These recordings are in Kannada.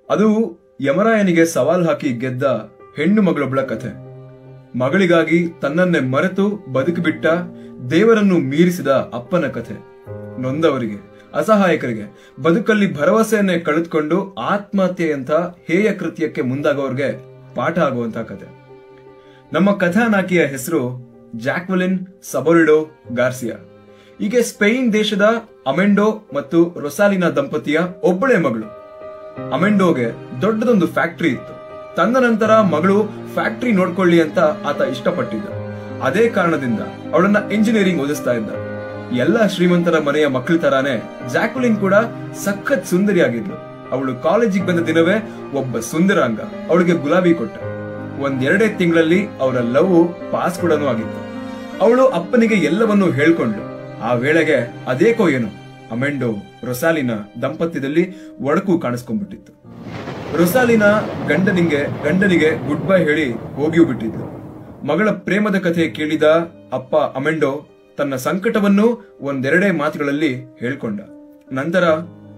ಅದು ಯಮರಾಯನಿಗೆ ಸವಾಲ್ ಹಾಕಿ ಗೆದ್ದ ಹೆಣ್ಣು ಮಗಳೊಬ್ಬಳ ಕಥೆ ಮಗಳಿಗಾಗಿ ತನ್ನನ್ನೇ ಮರೆತು ಬದುಕಿಬಿಟ್ಟ ದೇವರನ್ನು ಮೀರಿಸಿದ ಅಪ್ಪನ ಕಥೆ ನೊಂದವರಿಗೆ ಅಸಹಾಯಕರಿಗೆ ಬದುಕಲ್ಲಿ ಭರವಸೆಯನ್ನೇ ಕಳೆದುಕೊಂಡು ಆತ್ಮಹತ್ಯೆಯಂತ ಹೇಯ ಕೃತ್ಯಕ್ಕೆ ಮುಂದಾಗೋರ್ಗೆ ಪಾಠ ಆಗುವಂತ ಕಥೆ ನಮ್ಮ ಕಥಾನಾಕಿಯ ಹೆಸರು ಜಾಕ್ವೆಲಿನ್ ಸಬೋರಿಡೋ ಗಾರ್ಸಿಯಾ ಈಕೆ ಸ್ಪೇನ್ ದೇಶದ ಅಮೆಂಡೋ ಮತ್ತು ರೊಸಾಲಿನಾ ದಂಪತಿಯ ಒಬ್ಬಳೇ ಮಗಳು ಅಮೆಂಡೋಗೆ ದೊಡ್ಡದೊಂದು ಫ್ಯಾಕ್ಟರಿ ಇತ್ತು ತನ್ನ ನಂತರ ಮಗಳು ಫ್ಯಾಕ್ಟರಿ ನೋಡ್ಕೊಳ್ಳಿ ಅಂತ ಆತ ಇಷ್ಟಪಟ್ಟಿದ್ದ ಅದೇ ಕಾರಣದಿಂದ ಅವಳನ್ನ ಇಂಜಿನಿಯರಿಂಗ್ ಓದಿಸ್ತಾ ಇದ್ದ ಎಲ್ಲ ಶ್ರೀಮಂತರ ಮನೆಯ ಮಕ್ಕಳ ತರಾನೇ ಜಾಕ್ವೆಲಿನ್ ಕೂಡ ಸಖತ್ ಸುಂದರಿಯಾಗಿದ್ಲು ಅವಳು ಕಾಲೇಜಿಗೆ ಬಂದ ದಿನವೇ ಒಬ್ಬ ಸುಂದರಾಂಗ ಅವಳಿಗೆ ಗುಲಾಬಿ ಕೊಟ್ಟ ಒಂದೆರಡೇ ತಿಂಗಳಲ್ಲಿ ಅವರ ಲವ್ ಪಾಸ್ ಕೂಡ ಆಗಿತ್ತು ಅವಳು ಅಪ್ಪನಿಗೆ ಎಲ್ಲವನ್ನೂ ಹೇಳ್ಕೊಂಡ್ಲು ಆ ವೇಳೆಗೆ ಅದೇಕೋ ಏನು ಅಮೆಂಡೋ ರೊಸಾಲಿನ ದಂಪತ್ಯದಲ್ಲಿ ಒಡಕು ಕಾಣಿಸ್ಕೊಂಡ್ಬಿಟ್ಟಿತ್ತು ರೊಸಾಲಿನ ಗಂಡನಿಗೆ ಗಂಡನಿಗೆ ಗುಡ್ ಬೈ ಹೇಳಿ ಹೋಗಿಯೂ ಬಿಟ್ಟಿದ್ಲು ಮಗಳ ಪ್ರೇಮದ ಕಥೆ ಕೇಳಿದ ಅಪ್ಪ ಅಮೆಂಡೋ ತನ್ನ ಸಂಕಟವನ್ನು ಒಂದೆರಡೇ ಮಾತುಗಳಲ್ಲಿ ಹೇಳ್ಕೊಂಡ ನಂತರ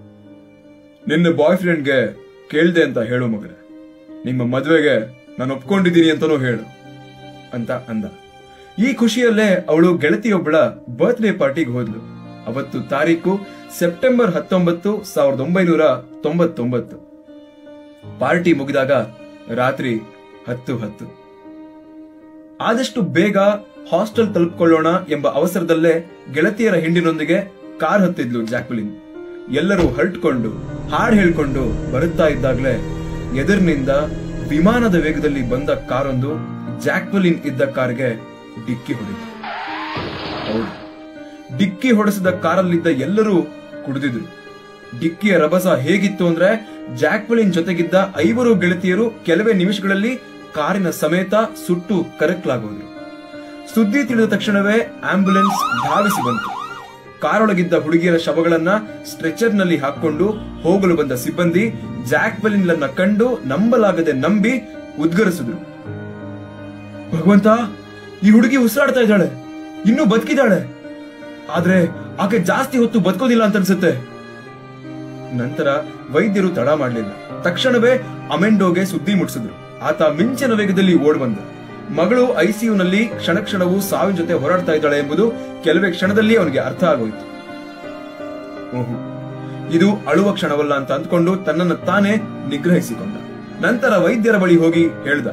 ನಿನ್ನ ಬಾಯ್ ಫ್ರೆಂಡ್ಗೆ ಕೇಳ್ದೆ ಅಂತ ಹೇಳು ಮಗನೇ ನಿಮ್ಮ ಮದುವೆಗೆ ನಾನು ಒಪ್ಕೊಂಡಿದ್ದೀನಿ ಅಂತಾನೂ ಹೇಳು ಅಂತ ಅಂದ ಈ ಖುಷಿಯಲ್ಲೇ ಅವಳು ಗೆಳತಿಯೊಬ್ಬಳ ಬರ್ತ್ಡೇ ಪಾರ್ಟಿಗೆ ಹೋದ್ಲು ಅವತ್ತು ತಾರೀಕು ಸೆಪ್ಟೆಂಬರ್ ಹತ್ತೊಂಬತ್ತು ಸಾವಿರದ ಒಂಬೈನೂರ ತೊಂಬತ್ತೊಂಬತ್ತು ಪಾರ್ಟಿ ಮುಗಿದಾಗ ರಾತ್ರಿ ಹತ್ತು ಹತ್ತು ಆದಷ್ಟು ಬೇಗ ಹಾಸ್ಟೆಲ್ ತಲುಪಿಕೊಳ್ಳೋಣ ಎಂಬ ಅವಸರದಲ್ಲೇ ಗೆಳತಿಯರ ಹಿಂಡಿನೊಂದಿಗೆ ಕಾರ್ ಹತ್ತಿದ್ಲು ಜಾಕ್ವೆಲಿನ್ ಎಲ್ಲರೂ ಹರಟ್ಕೊಂಡು ಹಾಡು ಹೇಳ್ಕೊಂಡು ಬರುತ್ತಾ ಇದ್ದಾಗಲೇ ಎದುರಿನಿಂದ ವಿಮಾನದ ವೇಗದಲ್ಲಿ ಬಂದ ಕಾರೊಂದು ಜಾಕ್ವೆಲಿನ್ ಇದ್ದ ಕಾರ್ಗೆ ಡಿಕ್ಕಿ ಹೊಡೆಯಿತು ಹೌದು ಡಿಕ್ಕಿ ಹೊಡೆಸಿದ ಕಾರಲ್ಲಿದ್ದ ಎಲ್ಲರೂ ಕುಡಿದಿದ್ರು ಡಿಕ್ಕಿಯ ರಭಸ ಹೇಗಿತ್ತು ಅಂದ್ರೆ ಜಾಕ್ವೆಲಿನ್ ಜೊತೆಗಿದ್ದ ಐವರು ಗೆಳತಿಯರು ಕೆಲವೇ ನಿಮಿಷಗಳಲ್ಲಿ ಕಾರಿನ ಸಮೇತ ಸುಟ್ಟು ಕರಕಲಾಗೋದ್ರು ಸುದ್ದಿ ತಿಳಿದ ತಕ್ಷಣವೇ ಆಂಬ್ಯುಲೆನ್ಸ್ ಧಾವಿಸಿ ಬಂತು ಕಾರೊಳಗಿದ್ದ ಹುಡುಗಿಯರ ಶವಗಳನ್ನ ಸ್ಟ್ರೆಚರ್ ನಲ್ಲಿ ಹಾಕೊಂಡು ಹೋಗಲು ಬಂದ ಸಿಬ್ಬಂದಿ ಜಾಕ್ವೆಲಿನ್ಲನ್ನ ಕಂಡು ನಂಬಲಾಗದೆ ನಂಬಿ ಉದ್ಗರಿಸಿದ್ರು ಭಗವಂತ ಈ ಹುಡುಗಿ ಉಸಿರಾಡ್ತಾ ಇದ್ದಾಳೆ ಇನ್ನೂ ಬದುಕಿದ್ದಾಳೆ ಆದ್ರೆ ಆಕೆ ಜಾಸ್ತಿ ಹೊತ್ತು ಬದುಕೋದಿಲ್ಲ ಅಂತ ಅನ್ಸುತ್ತೆ ನಂತರ ವೈದ್ಯರು ತಡ ಮಾಡಲಿಲ್ಲ ತಕ್ಷಣವೇ ಅಮೆಂಡೋಗೆ ಸುದ್ದಿ ಮುಟ್ಟಿಸಿದ್ರು ಆತ ಮಿಂಚಿನ ವೇಗದಲ್ಲಿ ಓಡ್ ಬಂದ ಮಗಳು ಐಸಿಯುನಲ್ಲಿ ಕ್ಷಣ ಕ್ಷಣವೂ ಸಾವಿನ ಜೊತೆ ಹೋರಾಡ್ತಾ ಇದ್ದಾಳೆ ಎಂಬುದು ಕೆಲವೇ ಕ್ಷಣದಲ್ಲಿ ಅವನಿಗೆ ಅರ್ಥ ಆಗೋಯ್ತು ಓಹೋ ಇದು ಅಳುವ ಕ್ಷಣವಲ್ಲ ಅಂತ ಅಂದ್ಕೊಂಡು ತನ್ನನ್ನು ತಾನೇ ನಿಗ್ರಹಿಸಿಕೊಂಡ ನಂತರ ವೈದ್ಯರ ಬಳಿ ಹೋಗಿ ಹೇಳ್ದ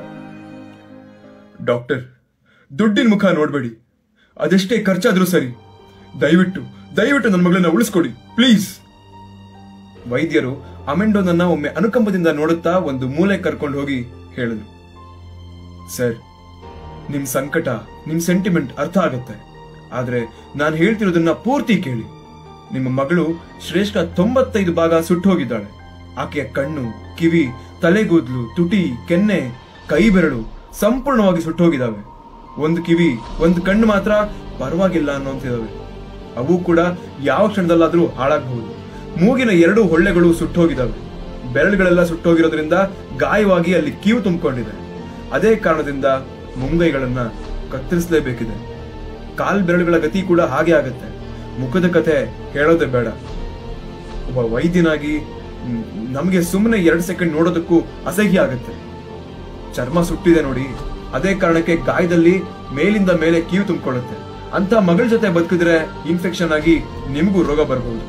ಡಾಕ್ಟರ್ ದುಡ್ಡಿನ ಮುಖ ನೋಡ್ಬೇಡಿ ಅದೆಷ್ಟೇ ಖರ್ಚಾದ್ರೂ ಸರಿ ದಯವಿಟ್ಟು ದಯವಿಟ್ಟು ನನ್ನ ಮಗಳನ್ನ ಉಳಿಸ್ಕೊಡಿ ಪ್ಲೀಸ್ ವೈದ್ಯರು ಅಮೆಂಡೋನನ್ನ ಒಮ್ಮೆ ಅನುಕಂಪದಿಂದ ನೋಡುತ್ತಾ ಒಂದು ಮೂಲೆ ಕರ್ಕೊಂಡು ಹೋಗಿ ಹೇಳಿದ್ರು ಸರ್ ನಿಮ್ ಸಂಕಟ ನಿಮ್ ಸೆಂಟಿಮೆಂಟ್ ಅರ್ಥ ಆಗತ್ತೆ ಆದ್ರೆ ನಾನು ಹೇಳ್ತಿರೋದನ್ನ ಪೂರ್ತಿ ಕೇಳಿ ನಿಮ್ಮ ಮಗಳು ಶ್ರೇಷ್ಠ ತೊಂಬತ್ತೈದು ಭಾಗ ಸುಟ್ಟು ಹೋಗಿದ್ದಾಳೆ ಆಕೆಯ ಕಣ್ಣು ಕಿವಿ ತಲೆಗೂದ್ಲು ತುಟಿ ಕೆನ್ನೆ ಕೈ ಬೆರಳು ಸಂಪೂರ್ಣವಾಗಿ ಸುಟ್ಟು ಹೋಗಿದಾವೆ ಒಂದು ಕಿವಿ ಒಂದು ಕಣ್ಣು ಮಾತ್ರ ಪರವಾಗಿಲ್ಲ ಅನ್ನೋಂತಿದಾವೆ ಅವು ಕೂಡ ಯಾವ ಕ್ಷಣದಲ್ಲಾದ್ರೂ ಹಾಳಾಗಬಹುದು ಮೂಗಿನ ಎರಡು ಹೊಳ್ಳೆಗಳು ಸುಟ್ಟೋಗಿದಾವೆ ಬೆರಳುಗಳೆಲ್ಲ ಸುಟ್ಟೋಗಿರೋದ್ರಿಂದ ಗಾಯವಾಗಿ ಅಲ್ಲಿ ಕೀವು ತುಂಬಿಕೊಂಡಿದೆ ಅದೇ ಕಾರಣದಿಂದ ಮುಂಗೈಗಳನ್ನ ಕತ್ತರಿಸಲೇಬೇಕಿದೆ ಕಾಲ್ ಬೆರಳುಗಳ ಗತಿ ಕೂಡ ಹಾಗೆ ಆಗತ್ತೆ ಮುಖದ ಕಥೆ ಹೇಳೋದೇ ಬೇಡ ಒಬ್ಬ ವೈದ್ಯನಾಗಿ ಮ್, ನಮ್ಗೆ ಸುಮ್ಮನೆ ಎರಡು ಸೆಕೆಂಡ್ ನೋಡೋದಕ್ಕೂ ಅಸಹ್ಯ ಆಗತ್ತೆ ಚರ್ಮ ಸುಟ್ಟಿದೆ ನೋಡಿ ಅದೇ ಕಾರಣಕ್ಕೆ ಗಾಯದಲ್ಲಿ ಮೇಲಿಂದ ಮೇಲೆ ಕೀವು ತುಂಬಿಕೊಳ್ಳುತ್ತೆ ಅಂತ ಮಗಳ ಜೊತೆ ಬದುಕಿದ್ರೆ ಇನ್ಫೆಕ್ಷನ್ ಆಗಿ ನಿಮ್ಗೂ ರೋಗ ಬರಬಹುದು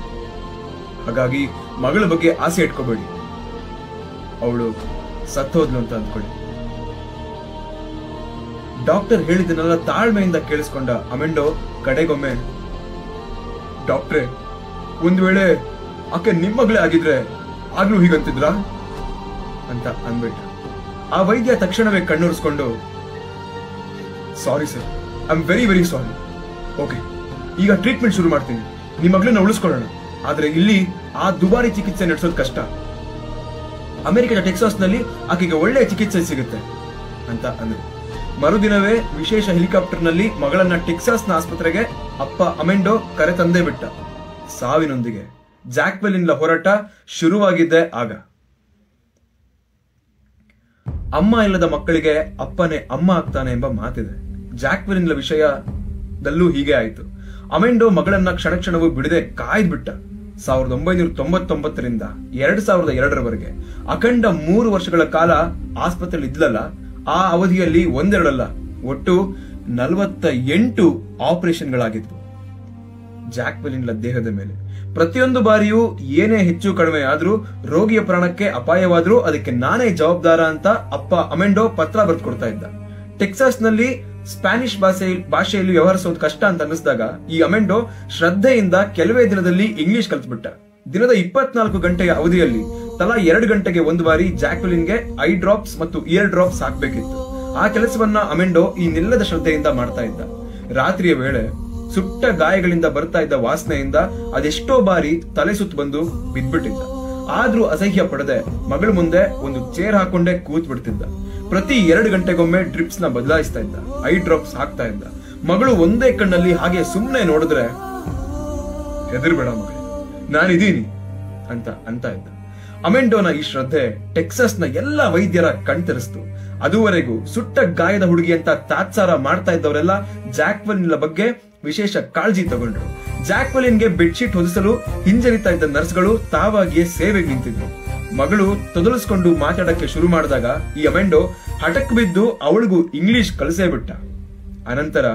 ಹಾಗಾಗಿ ಮಗಳ ಬಗ್ಗೆ ಆಸೆ ಇಟ್ಕೋಬೇಡಿ ಅವಳು ಸತ್ತೋದ್ಲು ಅಂತ ಅಂದ್ಕೊಳ್ಳಿ ಡಾಕ್ಟರ್ ಹೇಳಿದ್ದನ್ನೆಲ್ಲ ತಾಳ್ಮೆಯಿಂದ ಕೇಳಿಸ್ಕೊಂಡ ಅಮೆಂಡೋ ಕಡೆಗೊಮ್ಮೆ ಡಾಕ್ಟ್ರೆ ಒಂದ್ ವೇಳೆ ಆಕೆ ನಿಮ್ ಮಗಳೇ ಆಗಿದ್ರೆ ಆಗ್ಲೂ ಹೀಗಂತಿದ್ರಾ ಅಂತ ಅಂದ್ಬಿಟ್ಟ ಆ ವೈದ್ಯ ತಕ್ಷಣವೇ ಕಣ್ಣುರಿಸ್ಕೊಂಡು sorry sir I am very very sorry okay ಈಗ ಟ್ರೀಟ್ಮೆಂಟ್ ಶುರು ಮಾಡ್ತೀನಿ ನಿಮ್ಮ ಮಗಳನ್ನ ಉಳಿಸ್ಕೊಳ್ಳೋಣ ಆದ್ರೆ ಇಲ್ಲಿ ಆ ದುಬಾರಿ ಚಿಕಿತ್ಸೆ ನಡೆಸೋದು ಕಷ್ಟ ಅಮೆರಿಕದ ಟೆಕ್ಸಾಸ್ನಲ್ಲಿ ಆಕೆಗೆ ಒಳ್ಳೆಯ ಚಿಕಿತ್ಸೆ ಸಿಗುತ್ತೆ ಅಂತ ಅಂದ್ರು ಮರುದಿನವೇ ವಿಶೇಷ ಹೆಲಿಕಾಪ್ಟರ್ನಲ್ಲಿ ಮಗಳನ್ನ ಟೆಕ್ಸಾಸ್ನ ಆಸ್ಪತ್ರೆಗೆ ಅಪ್ಪ ಅಮೆಂಡೋ ಕರೆ ತಂದೇ ಬಿಟ್ಟ ಸಾವಿನೊಂದಿಗೆ ಜಾಕ್ವೆಲಿನ್ಲ ಹೋರಾಟ ಶುರುವಾಗಿದ್ದೆ ಆಗ ಅಮ್ಮ ಇಲ್ಲದ ಮಕ್ಕಳಿಗೆ ಅಪ್ಪನೇ ಅಮ್ಮ ಆಗ್ತಾನೆ ಎಂಬ ಮಾತಿದೆ ಜಾಕ್ವೆಲಿನ್ಲ ವಿಷಯದಲ್ಲೂ ಹೀಗೆ ಆಯ್ತು ಅಮೆಂಡೋ ಮಗಳನ್ನ ಕ್ಷಣ ಕ್ಷಣವೂ ಬಿಡದೆ ಕಾಯ್ದು ಬಿಟ್ಟ ಸಾವಿರದ ಒಂಬೈನೂರ ತೊಂಬತ್ತೊಂಬತ್ತರಿಂದ ಎರಡ್ ಸಾವಿರದ ಎರಡರವರೆಗೆ ಅಖಂಡ ಮೂರು ವರ್ಷಗಳ ಕಾಲ ಆಸ್ಪತ್ರೆಯಲ್ಲಿ ಇದ್ಲಲ್ಲ ಆ ಅವಧಿಯಲ್ಲಿ ಒಂದೆರಡಲ್ಲ ಒಟ್ಟು ನಲವತ್ತ ಎಂಟು ಆಪರೇಷನ್ಗಳಾಗಿದ್ವು ಜಾಕ್ವೆಲಿನ್ಲ ದೇಹದ ಮೇಲೆ ಪ್ರತಿಯೊಂದು ಬಾರಿಯೂ ಏನೇ ಹೆಚ್ಚು ಕಡಿಮೆ ಆದ್ರೂ ರೋಗಿಯ ಪ್ರಾಣಕ್ಕೆ ಅಪಾಯವಾದ್ರೂ ಅದಕ್ಕೆ ನಾನೇ ಜವಾಬ್ದಾರ ಅಂತ ಅಪ್ಪ ಅಮೆಂಡೋ ಪತ್ರ ಬರ್ಕೊಡ್ತಾ ಇದ್ದ ಟೆಕ್ಸಾಸ್ ನಲ್ಲಿ ಸ್ಪ್ಯಾನಿಷ್ ಭಾಷೆ ಭಾಷೆಯಲ್ಲಿ ವ್ಯವಹರಿಸೋದು ಕಷ್ಟ ಅಂತ ಅನ್ನಿಸಿದಾಗ ಈ ಅಮೆಂಡೋ ಶ್ರದ್ಧೆಯಿಂದ ಕೆಲವೇ ದಿನದಲ್ಲಿ ಇಂಗ್ಲಿಷ್ ಕಲ್ತ್ಬಿಟ್ಟ ದಿನದ ಇಪ್ಪತ್ನಾಲ್ಕು ಗಂಟೆಯ ಅವಧಿಯಲ್ಲಿ ತಲಾ ಎರಡು ಗಂಟೆಗೆ ಒಂದು ಬಾರಿ ಜಾಕ್ವೆಲಿನ್ಗೆ ಐ ಡ್ರಾಪ್ಸ್ ಮತ್ತು ಇಯರ್ ಡ್ರಾಪ್ಸ್ ಹಾಕ್ಬೇಕಿತ್ತು ಆ ಕೆಲಸವನ್ನ ಅಮೆಂಡೋ ಈ ನಿಲ್ಲದ ಶ್ರದ್ಧೆಯಿಂದ ಮಾಡ್ತಾ ಇದ್ದ ರಾತ್ರಿಯ ವೇಳೆ ಸುಟ್ಟ ಗಾಯಗಳಿಂದ ಬರ್ತಾ ಇದ್ದ ವಾಸನೆಯಿಂದ ಅದೆಷ್ಟೋ ಬಾರಿ ತಲೆ ಸುತ್ತು ಬಂದು ಬಿದ್ಬಿಟ್ಟಿದ್ದ ಆದ್ರೂ ಅಸಹ್ಯ ಪಡದೆ ಮಗಳ ಮುಂದೆ ಒಂದು ಚೇರ್ ಹಾಕೊಂಡೇ ಕೂತ್ ಬಿಡ್ತಿದ್ದ ಪ್ರತಿ ಎರಡು ಗಂಟೆಗೊಮ್ಮೆ ಡ್ರಿಪ್ಸ್ ನ ಬದಲಾಯಿಸ್ತಾ ಇದ್ದ ಐ ಡ್ರಾಪ್ಸ್ ಹಾಕ್ತಾ ಇದ್ದ ಮಗಳು ಒಂದೇ ಕಣ್ಣಲ್ಲಿ ಹಾಗೆ ಸುಮ್ಮನೆ ನೋಡಿದ್ರೆ ಹೆದರ್ಬೇಡ ಮಗಳೇ ನಾನಿದೀನಿ ಅಂತ ಅಂತ ಇದ್ದ ಅಮೆಂಡೋನ ಈ ಶ್ರದ್ಧೆ ಟೆಕ್ಸಸ್ ನ ಎಲ್ಲ ವೈದ್ಯರ ಕಣ್ತರಿಸ್ತು ಅದುವರೆಗೂ ಸುಟ್ಟ ಗಾಯದ ಹುಡುಗಿ ಅಂತ ತಾತ್ಸಾರ ಮಾಡ್ತಾ ಇದ್ದವರೆಲ್ಲ ಜಾಕ್ವೆಲಿನ್ ಬಗ್ಗೆ ವಿಶೇಷ ಕಾಳಜಿ ತಗೊಂಡ್ರು ಜಾಕ್ವೆಲಿನ್ಗೆ ಬೆಡ್ಶೀಟ್ ಹೊದಿಸಲು ಹಿಂಜರಿತಾ ಇದ್ದ ನರ್ಸ್ಗಳು ತಾವಾಗಿಯೇ ಸೇವೆಗೆ ನಿಂತಿದ್ರು ಮಗಳು ತೊದಲಿಸ್ಕೊಂಡು ಮಾತಾಡಕ್ಕೆ ಶುರು ಮಾಡಿದಾಗ ಈ ಅಮೆಂಡೋ ಹಠಕ್ ಬಿದ್ದು ಅವಳಿಗೂ ಇಂಗ್ಲಿಷ್ ಕಲಿಸೇ ಬಿಟ್ಟ ಅನಂತರ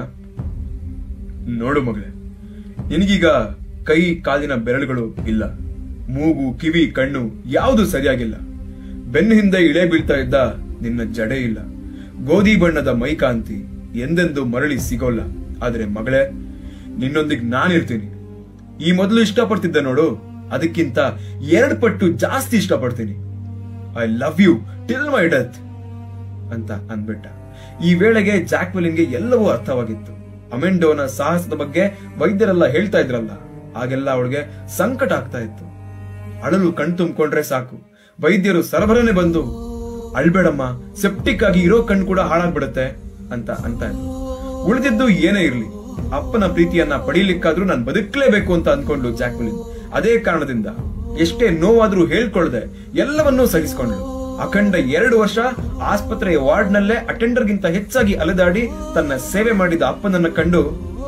ನೋಡು ಮಗಳೇ ನಿನಗೀಗ ಕೈ ಕಾಲಿನ ಬೆರಳುಗಳು ಇಲ್ಲ ಮೂಗು ಕಿವಿ ಕಣ್ಣು ಯಾವುದು ಸರಿಯಾಗಿಲ್ಲ ಬೆನ್ನು ಹಿಂದೆ ಇಳೆ ಬೀಳ್ತಾ ಇದ್ದ ನಿನ್ನ ಜಡೆ ಇಲ್ಲ ಗೋಧಿ ಬಣ್ಣದ ಮೈಕಾಂತಿ ಎಂದೆಂದು ಮರಳಿ ಸಿಗೋಲ್ಲ ಆದ್ರೆ ಮಗಳೇ ನಿನ್ನೊಂದಿಗೆ ನಾನಿರ್ತೀನಿ ಈ ಮೊದಲು ಇಷ್ಟಪಡ್ತಿದ್ದೆ ನೋಡು ಅದಕ್ಕಿಂತ ಎರಡು ಪಟ್ಟು ಜಾಸ್ತಿ ಇಷ್ಟಪಡ್ತೀನಿ I love you till my death ಅಂತ ಅಂದ್ಬಿಟ್ಟ ಈ ವೇಳೆಗೆ ಜಾಕ್ವೆಲಿನ್ಗೆ ಎಲ್ಲವೂ ಅರ್ಥವಾಗಿತ್ತು ಅಮೆಂಡೋನ ಸಾಹಸದ ಬಗ್ಗೆ ವೈದ್ಯರೆಲ್ಲ ಹೇಳ್ತಾ ಇದ್ರಲ್ಲ ಆಗೆಲ್ಲ ಅವಳಿಗೆ ಸಂಕಟ ಆಗ್ತಾ ಇತ್ತು ಅಳಲು ಕಣ್ ತುಂಬಿಕೊಂಡ್ರೆ ಸಾಕು ವೈದ್ಯರು ಸರಬರನೆ ಬಂದು ಅಳ್ಬೇಡಮ್ಮ ಸೆಪ್ಟಿಕ್ ಆಗಿ ಇರೋ ಕಣ್ ಕೂಡ ಹಾಳಾಗ್ಬಿಡುತ್ತೆ ಅಂತ ಅಂತ ಇದ್ರು ಉಳಿದಿದ್ದು ಏನೇ ಇರ್ಲಿ ಅಪ್ಪನ ಪ್ರೀತಿಯನ್ನ ಪಡೀಲಿಕ್ಕಾದ್ರೂ ನಾನು ಬದುಕಲೇಬೇಕು ಅಂತ ಅನ್ಕೊಂಡು ಜಾಕ್ವೆಲಿನ್ ಅದೇ ಕಾರಣದಿಂದ ಎಷ್ಟೇ ನೋವಾದ್ರೂ ಹೇಳ್ಕೊಳ್ದೆ ಎಲ್ಲವನ್ನೂ ಸಹಿಸ್ಕೊಂಡ್ಳು ಅಖಂಡ ಎರಡು ವರ್ಷ ಆಸ್ಪತ್ರೆಯ ವಾರ್ಡ್ ನಲ್ಲೇ ಅಟೆಂಡರ್ ಗಿಂತ ಹೆಚ್ಚಾಗಿ ಅಲೆದಾಡಿ ತನ್ನ ಸೇವೆ ಮಾಡಿದ ಅಪ್ಪನನ್ನ ಕಂಡು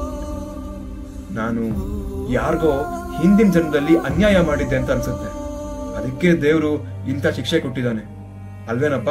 ನಾನು ಯಾರಿಗೋ ಹಿಂದಿನ ಜನ್ಮದಲ್ಲಿ ಅನ್ಯಾಯ ಮಾಡಿದ್ದೆ ಅಂತ ಅನ್ಸುತ್ತೆ ಅದಕ್ಕೆ ದೇವ್ರು ಇಂಥ ಶಿಕ್ಷೆ ಕೊಟ್ಟಿದ್ದಾನೆ ಅಲ್ವೇನಪ್ಪ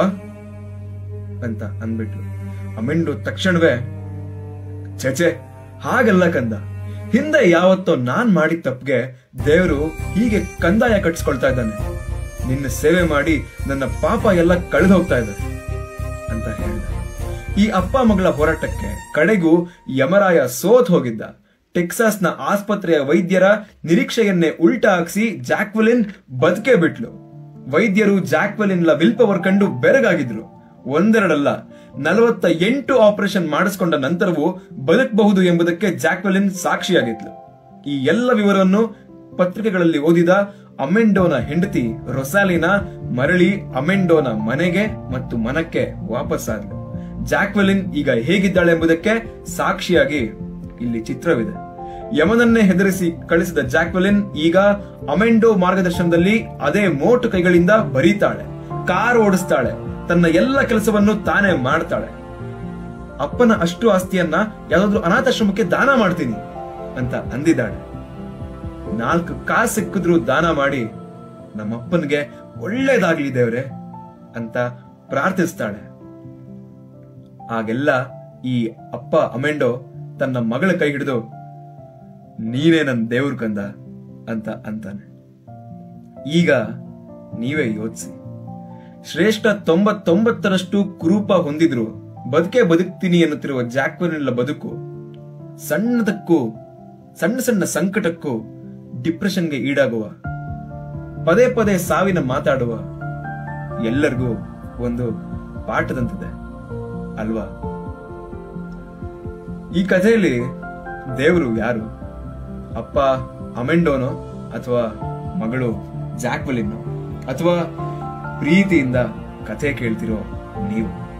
ಅಂತ ಅಂದ್ಬಿಟ್ಲು ಅಮೆಂಡು ತಕ್ಷಣವೇ ಛೆಛೆ ಹಾಗಲ್ಲ ಕಂದ ಹಿಂದೆ ಯಾವತ್ತೋ ನಾನ್ ಮಾಡಿದ ತಪ್ಪಿಗೆ ದೇವರು ಹೀಗೆ ಕಂದಾಯ ಕಟ್ಸ್ಕೊಳ್ತಾ ಇದ್ದಾನೆ ನಿನ್ನ ಸೇವೆ ಮಾಡಿ ನನ್ನ ಪಾಪ ಎಲ್ಲ ಕಳೆದು ಹೋಗ್ತಾ ಇದೆ ಅಂತ ಹೇಳ್ದ ಈ ಅಪ್ಪ ಮಗಳ ಹೋರಾಟಕ್ಕೆ ಕಡೆಗೂ ಯಮರಾಯ ಸೋತ್ ಹೋಗಿದ್ದ ಟೆಕ್ಸಾಸ್ನ ಆಸ್ಪತ್ರೆಯ ವೈದ್ಯರ ನಿರೀಕ್ಷೆಯನ್ನೇ ಉಲ್ಟಾ ಹಾಕ್ಸಿ ಜಾಕ್ವೆಲಿನ್ ಬದುಕೇ ಬಿಟ್ಲು ವೈದ್ಯರು ಜಾಕ್ವೆಲಿನ್ಲ ವಿಲ್ ಪವರ್ ಕಂಡು ಬೆರಗಾಗಿದ್ರು ಒಂದೆರಡಲ್ಲ ನಲವತ್ತ ಎಂಟು ಆಪರೇಷನ್ ಮಾಡಿಸ್ಕೊಂಡ ನಂತರವೂ ಬದುಕಬಹುದು ಎಂಬುದಕ್ಕೆ ಜಾಕ್ವೆಲಿನ್ ಸಾಕ್ಷಿಯಾಗಿದ್ಲು ಈ ಎಲ್ಲ ವಿವರವನ್ನು ಪತ್ರಿಕೆಗಳಲ್ಲಿ ಓದಿದ ಅಮೆಂಡೋನ ಹೆಂಡತಿ ರೊಸಾಲಿನಾ ಮರಳಿ ಅಮೆಂಡೋನ ಮನೆಗೆ ಮತ್ತು ಮನಕ್ಕೆ ವಾಪಸ್ಸಾದ್ಲು ಜಾಕ್ವೆಲಿನ್ ಈಗ ಹೇಗಿದ್ದಾಳೆ ಎಂಬುದಕ್ಕೆ ಸಾಕ್ಷಿಯಾಗಿ ಇಲ್ಲಿ ಚಿತ್ರವಿದೆ ಯಮನನ್ನೇ ಹೆದರಿಸಿ ಕಳಿಸಿದ ಜಾಕ್ವೆಲಿನ್ ಈಗ ಅಮೆಂಡೋ ಮಾರ್ಗದರ್ಶನದಲ್ಲಿ ಅದೇ ಮೋಟು ಕೈಗಳಿಂದ ಬರೀತಾಳೆ ಕಾರ್ ಓಡಿಸ್ತಾಳೆ ತನ್ನ ಎಲ್ಲ ಕೆಲಸವನ್ನು ತಾನೇ ಮಾಡ್ತಾಳೆ ಅಪ್ಪನ ಅಷ್ಟು ಆಸ್ತಿಯನ್ನ ಯಾವ್ದಾದ್ರು ಅನಾಥಾಶ್ರಮಕ್ಕೆ ದಾನ ಮಾಡ್ತೀನಿ ಅಂತ ಅಂದಿದ್ದಾಳೆ ನಾಲ್ಕು ಕಾಸು ಸಿಕ್ಕಿದ್ರು ದಾನ ಮಾಡಿ ನಮ್ಮಪ್ಪನಿಗೆ ಒಳ್ಳೇದಾಗ್ಲಿ ದೇವ್ರೆ ಅಂತ ಪ್ರಾರ್ಥಿಸ್ತಾಳೆ ಆಗೆಲ್ಲ ಈ ಅಪ್ಪ ಅಮೆಂಡೋ ತನ್ನ ಮಗಳ ಕೈ ಹಿಡಿದು ನೀನೇ ನನ್ ದೇವ್ರ ಕಂದ ಅಂತ ಅಂತಾನೆ ಈಗ ನೀವೇ ಯೋಚಿಸಿ ಶ್ರೇಷ್ಠ ತೊಂಬತ್ತೊಂಬತ್ತರಷ್ಟು ಕುರೂಪ ಹೊಂದಿದ್ರು ಬದುಕೆ ಬದುಕ್ತೀನಿ ಎನ್ನುತ್ತಿರುವ ಜಾಕ್ವನಿಲ್ಲ ಬದುಕು ಸಣ್ಣದಕ್ಕೂ ಸಣ್ಣ ಸಣ್ಣ ಸಂಕಟಕ್ಕೂ ಡಿಪ್ರೆಷನ್ಗೆ ಈಡಾಗುವ ಪದೇ ಪದೇ ಸಾವಿನ ಮಾತಾಡುವ ಎಲ್ಲರಿಗೂ ಒಂದು ಪಾಠದಂತಿದೆ ಅಲ್ವಾ ಈ ಕಥೆಯಲ್ಲಿ ದೇವರು ಯಾರು ಅಪ್ಪ ಅಮೆಂಡೋನೋ ಅಥವಾ ಮಗಳು ಜಾಕ್ವಲಿನ್ನೋ ಅಥವಾ ಪ್ರೀತಿಯಿಂದ ಕಥೆ ಕೇಳ್ತಿರೋ ನೀವು